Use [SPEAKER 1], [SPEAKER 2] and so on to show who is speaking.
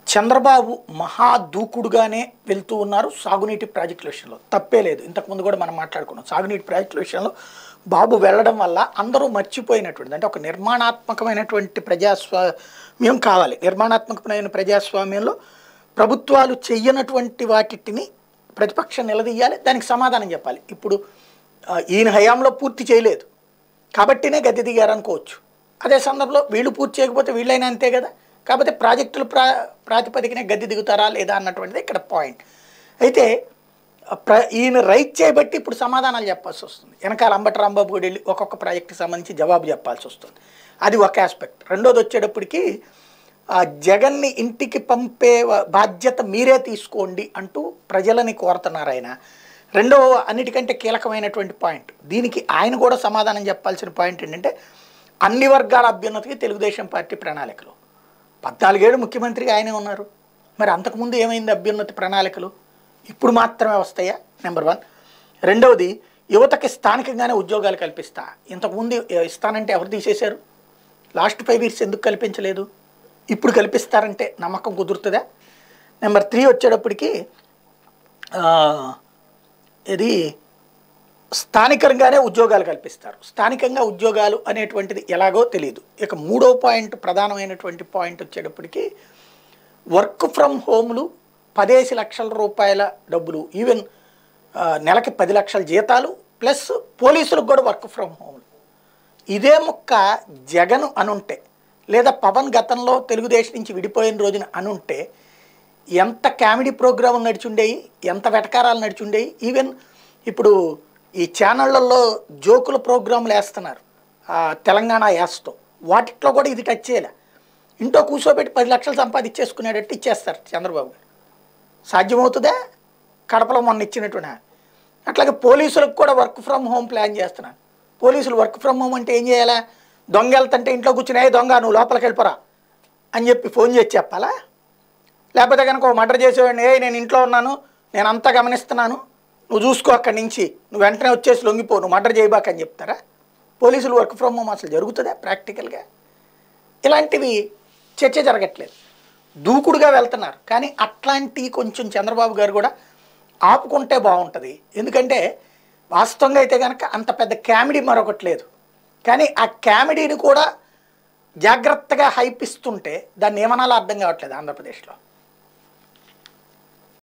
[SPEAKER 1] చంద్రబాబు మహా దూకుడుగానే వెళ్తూ ఉన్నారు సాగునీటి ప్రాజెక్టుల విషయంలో తప్పే లేదు ఇంతకుముందు కూడా మనం మాట్లాడుకున్నాం సాగునీటి ప్రాజెక్టుల విషయంలో బాబు వెళ్ళడం వల్ల అందరూ మర్చిపోయినటువంటిది అంటే ఒక నిర్మాణాత్మకమైనటువంటి ప్రజాస్వామ్యం కావాలి నిర్మాణాత్మకమైన ప్రజాస్వామ్యంలో ప్రభుత్వాలు చెయ్యనటువంటి వాటిని ప్రతిపక్షం నిలదీయాలి దానికి సమాధానం చెప్పాలి ఇప్పుడు ఆ, ఈయన హయాంలో పూర్తి చేయలేదు కాబట్టినే గద్దె దిగారు అనుకోవచ్చు అదే సందర్భంలో వీళ్ళు పూర్తి చేయకపోతే వీళ్ళైనా అంతే కదా కాకపోతే ప్రాజెక్టులు ప్రా ప్రాతిపదికనే గద్దె దిగుతారా లేదా అన్నటువంటిది ఇక్కడ పాయింట్ అయితే ఆ ప్ర ఈయన రైట్ చేయబట్టి ఇప్పుడు సమాధానాలు చెప్పాల్సి వస్తుంది వెనకాల అంబటి రాంబాబు కూడా వెళ్ళి ఒక్కొక్క ప్రాజెక్టుకి సంబంధించి జవాబు చెప్పాల్సి వస్తుంది అది ఒక ఆస్పెక్ట్ రెండోది వచ్చేటప్పటికి ఆ జగన్ని ఇంటికి పంపే వ- బాధ్యత మీరే తీసుకోండి అంటూ ప్రజలని కోరుతున్నారు ఆయన రెండో అన్నిటికంటే కీలకమైనటువంటి పాయింట్ దీనికి ఆయన కూడా సమాధానం చెప్పాల్సిన పాయింట్ ఏంటంటే అన్ని వర్గాల అభ్యున్నతికి తెలుగుదేశం పార్టీ ప్రణాళికలు పద్నాలుగేళ్ళు ముఖ్యమంత్రిగా ఆయనే ఉన్నారు మరి అంతకుముందు ఏమైంది అభ్యున్నతి ప్రణాళికలు ఇప్పుడు మాత్రమే వస్తాయా నెంబర్ వన్ రెండవది యువతకి స్థానికంగానే ఉద్యోగాలు కల్పిస్తా ఇంతకుముందు ఇస్తానంటే ఎవరు తీసేశారు లాస్ట్ ఫైవ్ ఇయర్స్ ఎందుకు కల్పించలేదు ఇప్పుడు కల్పిస్తారంటే నమ్మకం కుదురుతుందా నెంబర్ త్రీ వచ్చేటప్పటికి ఆ, ఇది స్థానికంగానే ఉద్యోగాలు కల్పిస్తారు స్థానికంగా ఉద్యోగాలు అనేటువంటిది ఎలాగో తెలియదు ఇక మూడో పాయింట్ ప్రధానమైనటువంటి పాయింట్ వచ్చేటప్పటికి వర్క్ ఫ్రమ్ హోమ్లు పదేసి లక్షల రూపాయల డబ్బులు ఈవెన్ ఆ, నెలకి పది లక్షల జీతాలు ప్లస్ పోలీసులకు కూడా వర్క్ ఫ్రమ్ హోమ్లు ఇదే ముక్క జగన్ అనుంటే లేదా పవన్ గతంలో తెలుగుదేశం నుంచి విడిపోయిన రోజున అనుంటే ఎంత కామెడీ ప్రోగ్రాం నడిచుండేవి ఎంత వెటకారాలు నడిచుండేవి ఈవెన్ ఇప్పుడు ఈ ఛానళ్ళల్లో జోకుల ప్రోగ్రాంలు వేస్తున్నారు ఆ, తెలంగాణ యాస్తో వాటిట్లో కూడా ఇది టచ్ చేయలే ఇంట్లో కూర్చోబెట్టి పది లక్షలు సంపాదించేసుకునేటట్టు ఇచ్చేస్తారు చంద్రబాబు గారు సాధ్యమవుతుందా కడపలో మొన్న ఇచ్చినట్టున అట్లాగే పోలీసులకు కూడా వర్క్ ఫ్రమ్ హోమ్ ప్లాన్ చేస్తున్నారు పోలీసులు వర్క్ ఫ్రమ్ హోమ్ అంటే ఏం చేయాలా దొంగ వెళ్తుంటే ఇంట్లో కూర్చుని "ఏ దొంగ నువ్వు లోపలికి వెళ్ళిపోరా అని చెప్పి ఫోన్ చేసి చెప్పాలా లేకపోతే కనుక ఓ మర్డర్ చేసేవాడిని ఏ నేను ఇంట్లో ఉన్నాను నేను అంతా గమనిస్తున్నాను నువ్వు చూసుకో అక్కడి నుంచి నువ్వు వెంటనే వచ్చేసి లొంగిపో నువ్వు మర్డర్ చేయబాక అని చెప్తారా పోలీసులు వర్క్ ఫ్రమ్ హోమ్ అసలు జరుగుతుందా ప్రాక్టికల్గా ఇలాంటివి చర్చ జరగట్లేదు దూకుడుగా వెళ్తున్నారు కానీ అట్లాంటి కొంచెం చంద్రబాబు గారు కూడా ఆపుకుంటే బాగుంటుంది ఎందుకంటే వాస్తవంగా అయితే కనుక అంత పెద్ద కామెడీ మరొకటి లేదు కానీ ఆ కామెడీని కూడా జాగ్రత్తగా హైప్ ఇస్తుంటే దాన్ని ఏమనాలో అర్థం కావట్లేదు ఆంధ్రప్రదేశ్లో